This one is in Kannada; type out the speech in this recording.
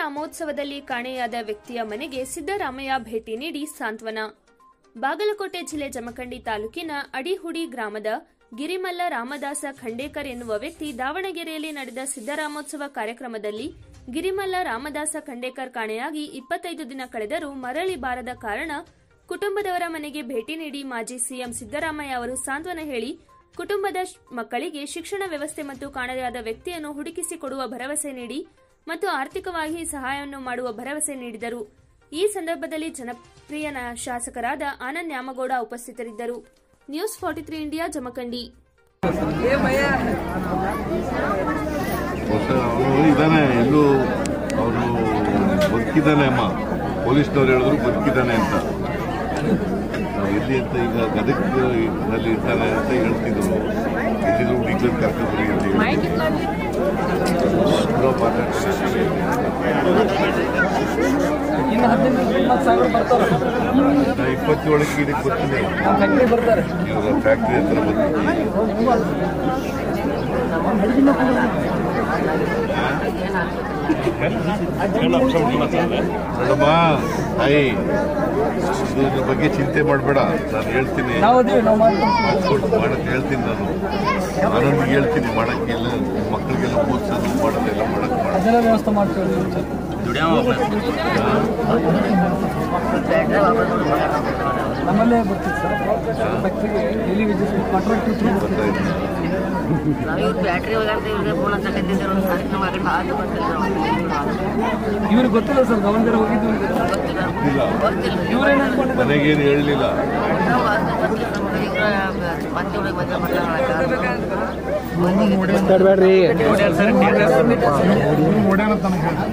ಸಿದ್ದರಾಮೋತ್ಸವದಲ್ಲಿ ಕಾಣೆಯಾದ ವ್ಯಕ್ತಿಯ ಮನೆಗೆ ಸಿದ್ದರಾಮಯ್ಯ ಭೇಟಿ ನೀಡಿ ಸಾಂತ್ವನ ಬಾಗಲಕೋಟೆ ಜಿಲ್ಲೆ ಜಮಖಂಡಿ ತಾಲೂಕಿನ ಅಡಿಹುಡಿ ಗ್ರಾಮದ ಗಿರಿಮಲ್ಲ ರಾಮದಾಸ ಖಂಡೇಕರ್ ಎನ್ನುವ ವ್ಯಕ್ತಿ ದಾವಣಗೆರೆಯಲ್ಲಿ ನಡೆದ ಸಿದ್ದರಾಮೋತ್ಸವ ಕಾರ್ಯಕ್ರಮದಲ್ಲಿ ಗಿರಿಮಲ್ಲ ರಾಮದಾಸ ಖಂಡೇಕರ್ ಕಾಣೆಯಾಗಿ ಇಪ್ಪತ್ತೈದು ದಿನ ಕಳೆದರೂ ಮರಳಿ ಬಾರದ ಕಾರಣ ಕುಟುಂಬದವರ ಮನೆಗೆ ಭೇಟಿ ನೀಡಿ ಮಾಜಿ ಸಿಎಂ ಸಿದ್ದರಾಮಯ್ಯ ಅವರು ಸಾಂತ್ವನ ಹೇಳಿ ಕುಟುಂಬದ ಶ್- ಮಕ್ಕಳಿಗೆ ಶಿಕ್ಷಣ ವ್ಯವಸ್ಥೆ ಮತ್ತು ಕಾಣೆಯಾದ ವ್ಯಕ್ತಿಯನ್ನು ಹುಡುಕಿಸಿಕೊಡುವ ಭರವಸೆ ನೀಡಿ ಮತ್ತು ಆರ್ಥಿಕವಾಗಿ ಸಹಾಯವನ್ನು ಮಾಡುವ ಭರವಸೆ ನೀಡಿದರು ಈ ಸಂದರ್ಭದಲ್ಲಿ ಜನಪ್ರಿಯ ನ- ಶಾಸಕರಾದ ಆನಂದ್ ನ್ಯಾಮಗೌಡ ಉಪಸ್ಥಿತರಿದ್ದರು news forty three India Jamkhandi ಹೊಸ ಅವನು ಇದ್ದಾನೆ ಎಲ್ಲೂ ಅವನು ಬದುಕಿದ್ದಾನೆ ಅಮ್ಮ ಪೊಲೀಸ್ನವ್ರು ಹೇಳಿದ್ರು ಬದುಕಿದ್ದಾನೆ ಅಂತ ಅವ್ನು ಎಲ್ಲಿ ಅಂತ ಈಗ ಗದಗನಲ್ಲಿ ಇರ್ತಾನೆ ಅಂತ ಹೇಳ್ತಿದ್ರು ಎಲ್ಲಿದ್ರು ಹುಡುಗಿಗಳು ಕರ್ಕೊಂಡ್ರಿ ಅಂತ ಹೇಳಿ. ಅವ್ರು ಮಾತಾಡ್ತಾರೆ. ಇನ್ನು ಹದಿನೈದು ಇಪ್ಪತ್ತು ಸಾವಿರ ಬರ್ತಾರೆ ನಾ ಇಪ್ಪತ್ತೇಳಕ್ಕೆ ಇದಕ್ಕೆ ಬರ್ತೀನಿ ಫ್ಯಾಕ್ಟ್ರಿ ಬರ್ತಾರೆ ಇವಾಗ ಫ್ಯಾಕ್ಟ್ರಿ ಹತ್ರ ಬರ್ತೀನಿ ಮೇಡಮ್ಮ ತಾಯಿ ಇದು ಇದ್ರ ಬಗ್ಗೆ ಚಿಂತೆ ಮಾಡಬೇಡ ನಾನು ಹೇಳ್ತೀನಿ ನಾವು ಅದೀವಿ ನಾವು ಮಾಡ್ತೀವಿ ಮಾಡ್ಕೊಂಡು ಮಾಡಕ್ ಹೇಳ್ತೀನಿ ನಾನು ಆನಂದ್ಗೆ ಹೇಳ್ತೀನಿ ಮಾಡಕ್ಕೆಲ್ಲ ಮಕ್ಕಳಿಗೆಲ್ಲ ಓದಿಸೋದು ಮಾಡೋದೆಲ್ಲ ಮಾಡಕ್ ಮಾಡ ಅದೆಲ್ಲ ವ್ಯವಸ್ಥೆ ಮಾಡ್ತೀವಿ ನಮ್ಮಲ್ಲೇ ಬರ್ತೀವಿ ಸರ್ ಫ್ಯಾಕ್ಟ್ರಿಗೆ ಡೈಲಿ ವೇಜಸ್ ಕಾಂಟ್ರಾಕ್ಟ್ ಥ್ರೂ ಬರ್ತಾ ಇದ್ದೀನಿ ನಾವು ಇವ್ರು ಬ್ಯಾಟ್ರಿ ಹೋಗಾಡ್ತೀವಿ ಇವ್ರಿಗೆ ಫೋನ್ ಹಚ್ಚಕತ್ತಿದ್ರು ಒಂದು ಕಾರ್ಯಕ್ರಮ ಆಗಲಿ ಹಾಲು ಬರ್ತಿಲ್ಲ ಇವ್ರಿಗೆ ಗೊತ್ತಿಲ್ಲ ಸರ್ ಗಮನದಲ್ಲಿ ಹೋಗಿದ್ವಿ ಗೊತ್ತಿಲ್ಲ ಇಲ್ಲ ಗೊತ್ತಿಲ್ಲ ಇವ್ರೇನು ಅನ್ಕೊಂಡಿದ್ದಾರೆ ಮನೆಗೇನು ಹೇಳಲಿಲ್ಲ ನಾವು ಅದು ಗೊತ್ತಿಲ್ಲ ನಮ್ಗೆ ಈಗ ಮತ್ತೆ ಒಳಗೆ ಬಂದ ಮಾತಾಡೋಣ ಬೇಡ್ರಿ